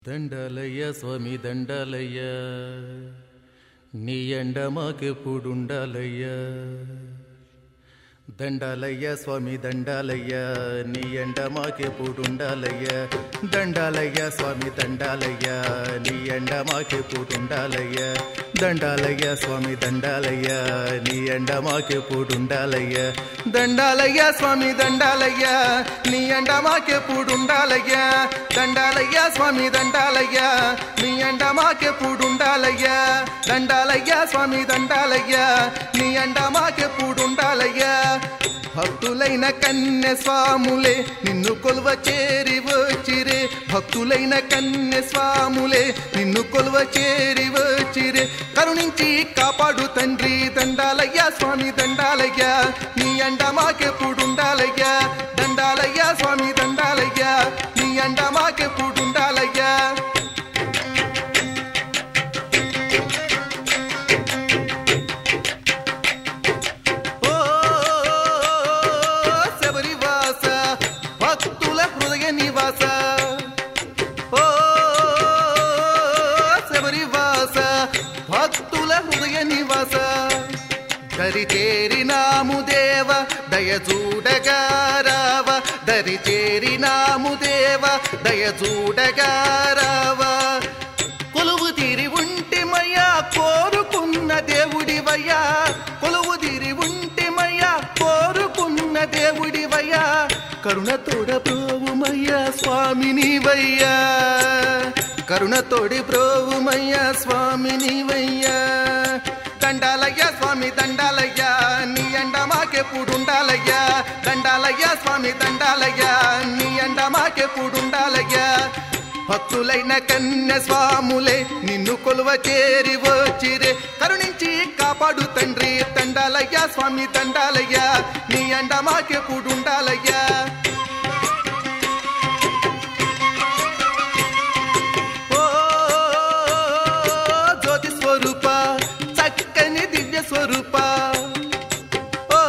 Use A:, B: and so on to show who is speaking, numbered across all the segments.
A: దండాలయ్య స్వామి దండాలయ్య నీ ఎండ మాకెప్పుడుండాలయ్యా దండాలయ్య స్వామి దండాలయ్య నీ ఎండ మాకెప్పుడుండాలయ్య దండాలయ్య స్వామి దండాలయ్య నీ ఎండ మాకెప్పుడుండాలయ్య దండాలయ్య స్వామి దండాలయ్య నీ ఎండ మాకెప్పుడుండాలయ్య దండాలయ్య స్వామి దండాలయ్య నీ ఎండ మాకెప్పుడుండాలయ్య దండాలయ్య స్వామి దండాలయ్య నీ ఎండ మాకెప్పుడుండాలయ్య దండాలయ్య స్వామి దండాలయ్య నీ ఎండ మాకెప్పుడుండాలయ్య భక్తులైన కన్య స్వాములే నిన్ను కొలువ చేరి వచ్చిరే భక్తులైన కన్య స్వాములే నిన్ను కొలువ చేరి వచ్చిరే కరుణించి కాపాడు తండ్రి దండాలయ్య స్వామి దండాలయ్య నీ అండ మాకెప్పుడుండాలయ్య దండాలయ్య స్వామి దండాలయ్య నీ అండ మాకెప్పుడుండాలయ్యా ఓ శబరివాస భక్తుల హృదయ నివాస ఓ శబరివాస భక్తుల హృదయ నివాస దరి చేరినాము దేవ దయ చూడగారావ దరి చేరినాము దేవ దయ చూడగారావ కొలువు తీరి ఉంటిమయ్యా కోరుకున్న దేవుడివయ్యా కొలువు తీరి ఉంటిమయ్యా కోరుకున్న దేవుడివయ్యా కరుణతోడ ప్రోవుమయ్యా స్వామినివయ్యా కరుణతోడి ప్రోవుమయ్యా స్వామినివయ్యా దండాలయ్య స్వామి దండాలయ్య నీ అండ మాకెప్పుడుండాలయ్యా దండాలయ్య స్వామి దండాలయ్య నీ అండ మాకెప్పుడుండాలయ్యా భక్తులైన కన్య స్వాములే నిన్ను కొలువ చేరి వచ్చిరే కరుణించి కాపాడు తండ్రి దండాలయ్యా స్వామి దండాలయ్యా నీ అండ మాకెప్పుడుండాలయ్యా ఓ జ్యోతి స్వరూప చక్కని దివ్య స్వరూప ఓ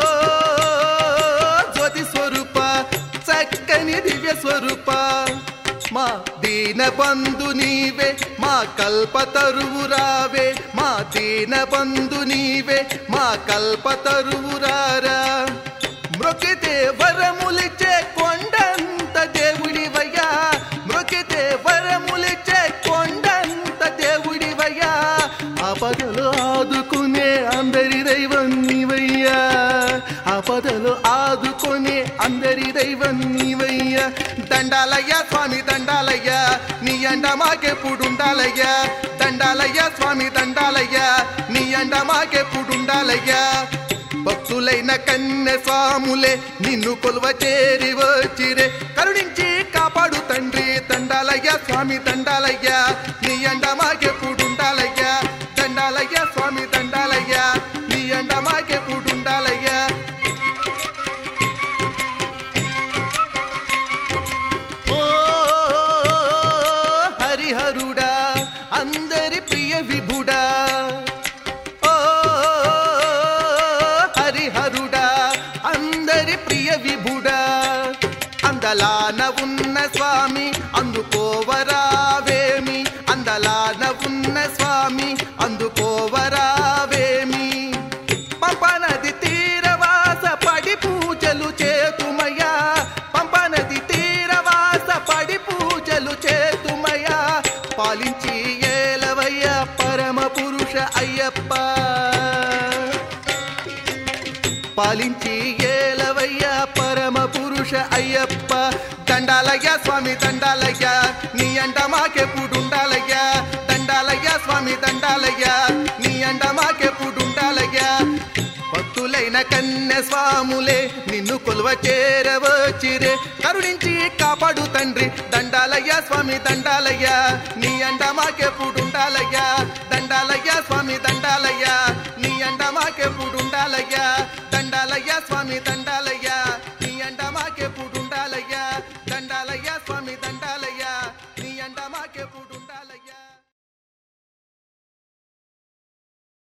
A: జ్యోతి స్వరూప చక్కని దివ్య స్వరూప మా దీన బంధు నీవే మా కల్పతరువు రావే మా దీన బంధు నీవే మా కల్పతరువు రారా మృకితే వరములిచ్చే కొండంత దేవుడివయ్యా మృకితే వరములిచ్చే కొండంత దేవుడివయ్యా ఆపదలు ఆదుకునే అందరి దైవం నీవయ్యా ఆపదలు ఆదుకునే అందరి దైవం నీవయ్యా దండాలయ్యా స్వామి దండాలయ్యా నీ అండ మాకెప్పుడుండాలయ్యా దండాలయ్యా స్వామి దండాలయ్యా నీ అండ మాకెప్పుడుండాలయ్యా భక్తులైన కన్య స్వాములే నిన్ను కొలువ చేరి వచ్చిరే కరుణించి కాపాడు తండ్రి దండాలయ్యా స్వామి దండాలయ్యా నీ అండ మాకెప్పుడుండాలయ్యా దండాలయ్యా స్వామి దండాలయ్యా నీ అండ మాకెప్పుడుండాలయ్యా ఓ హరిహరుడా అందరి ప్రియ విభుడా ఓ హరిహరుడా అందరి ప్రియ విభుడా అందలాన ఉన్న స్వామి అందుకోవరావేమి అందలాన ఉన్న స్వామి అందుకోవరావేమి పంపనది తీరవాస పడి పూజలు చేతుమయ్యా పంపనది తీరవాస పడి పూజలు చేతుమయ్యా పాలించి ఏలవయ్య పరమ పురుష అయ్యప్ప పాలించి ఏలవయ్య పరమ పురుష అయ్యప్ప దండాలయ్య స్వామి దండాలయ్య నీ అంట మాకెప్పుడుండాలయ్యా దండాలయ్య స్వామి దండాలయ్య నీ అంట మాకెప్పుడుండాలయ్యా భక్తులైన కన్య స్వాములే నిన్ను కొలువ చేరవచ్చిరే కరుణించి కాపాడు తండ్రి దండాలయ్య స్వామి దండాలయ్య నీ అండ మాకెప్పుడుండాలయ్యా దండాలయ్య స్వామి దండాలయ్య నీ అండ మాకెప్పుడుండాలయ్యా దండాలయ్య స్వామి దండాలయ్య